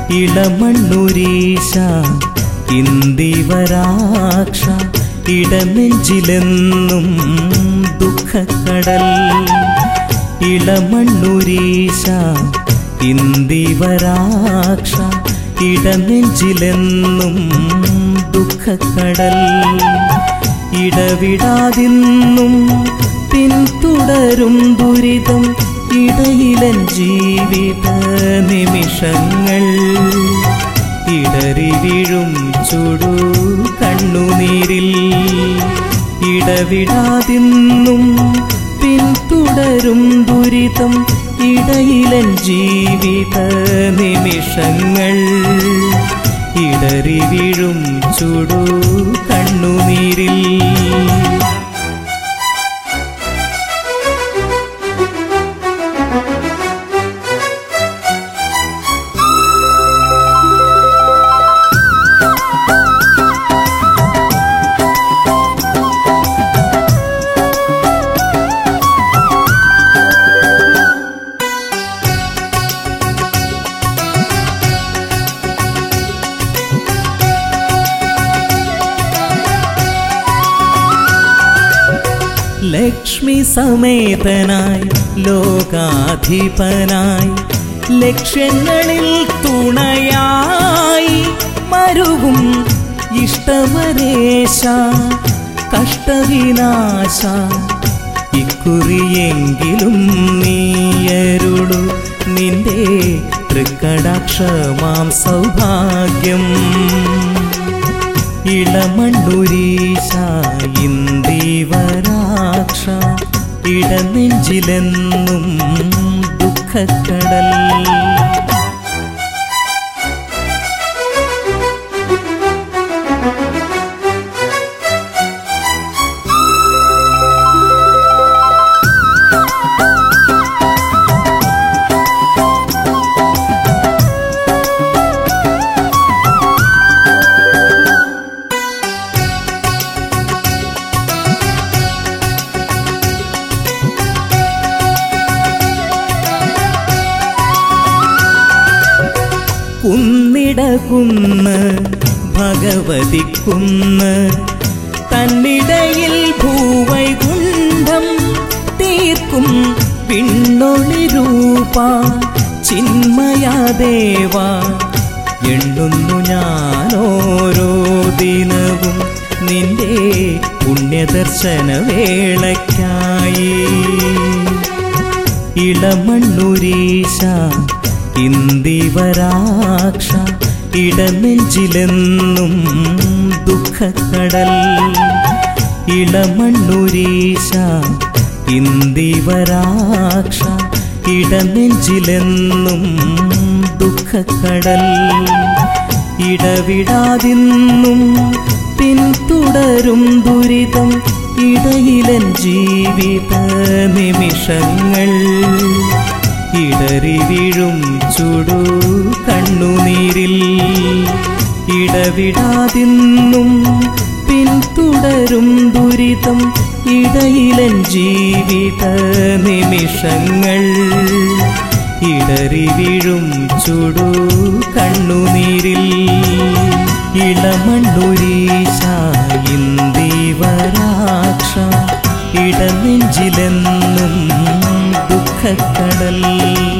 ഇളമണ്ണൂരീശ ഇന്ദിവരാക്ഷ ഇടനെഞ്ചിലെന്നും ദുഃഖക്കടൽ ഇളമണ്ണൂരീശ ഇന്ദിവരാക്ഷ ഇടനെഞ്ചിലെന്നും ദുഃഖക്കടൽ ഇടവിടാതിന്നും പിന്തുടരും ദുരിതം ഇടയിലൻ ജീവിത നിമിഷങ്ങൾ ഇടറി വീഴും ചുടു കണ്ണുനീരിൽ ഇടവിടാതിന്നും പിന്തുടരും ദുരിതം ഇടയിലൻ ജീവിത നിമിഷങ്ങൾ ഇടറി വീഴും ചുടു കണ്ണുനീരിൽ ലക്ഷ്മി സമേതനായി ലോകാധിപനായി ലക്ഷ്യങ്ങളിൽ തുണയായി മരുവും ഇഷ്ടമരേശ കഷ്ടവിനാശ ഇക്കുറിയെങ്കിലും നീയരുളു നിന്റെ തൃക്കടാക്ഷമാം സൗഭാഗ്യം ഇളമണ്ണുരീശ ഇന്ദീവരാക്ഷ ഇടനെഞ്ചിലെന്നും ദുഃഖക്കടൽ കുന്നിട കുന്ന് ഭഗവതി കുന്ന് തന്നിടയിൽ ഭൂവൈകുണ്ഠം തീർക്കും പിന്നൊളി രൂപ ചിന്മയാദേവ എണ്ണുന്നു ഞാനോരോ ദിനവും നിന്റെ പുണ്യദർശന വേളയ്ക്കായി ഇളമണ്ണുരീശ ഇന്ദിവരാക്ഷ ഇടനെഞ്ചിലെന്നും ദുഃഖക്കടൽ ഇളമണ്ണുരീശ ഇന്ദിവരാക്ഷ ഇടനെഞ്ചിലെന്നും ദുഃഖക്കടൽ ഇടവിടാതിന്നും പിന്തുടരും ദുരിതം ഇടയിലൻ ജീവിത നിമിഷങ്ങൾ ഇടറി വീഴും ചുടു കണ്ണുനീരിൽ ഇടവിടാതിന്നും പിന്തുടരും ദുരിതം ഇടയിലൻ ജീവിത നിമിഷങ്ങൾ ഇടറി വീഴും ചുടു കണ്ണുനീരിൽ ഇളമണ്ണുരീശ ഇന്ദിവരാക്ഷ ഇടനെഞ്ചിലെന്നും ദുഃഖക്കടൽ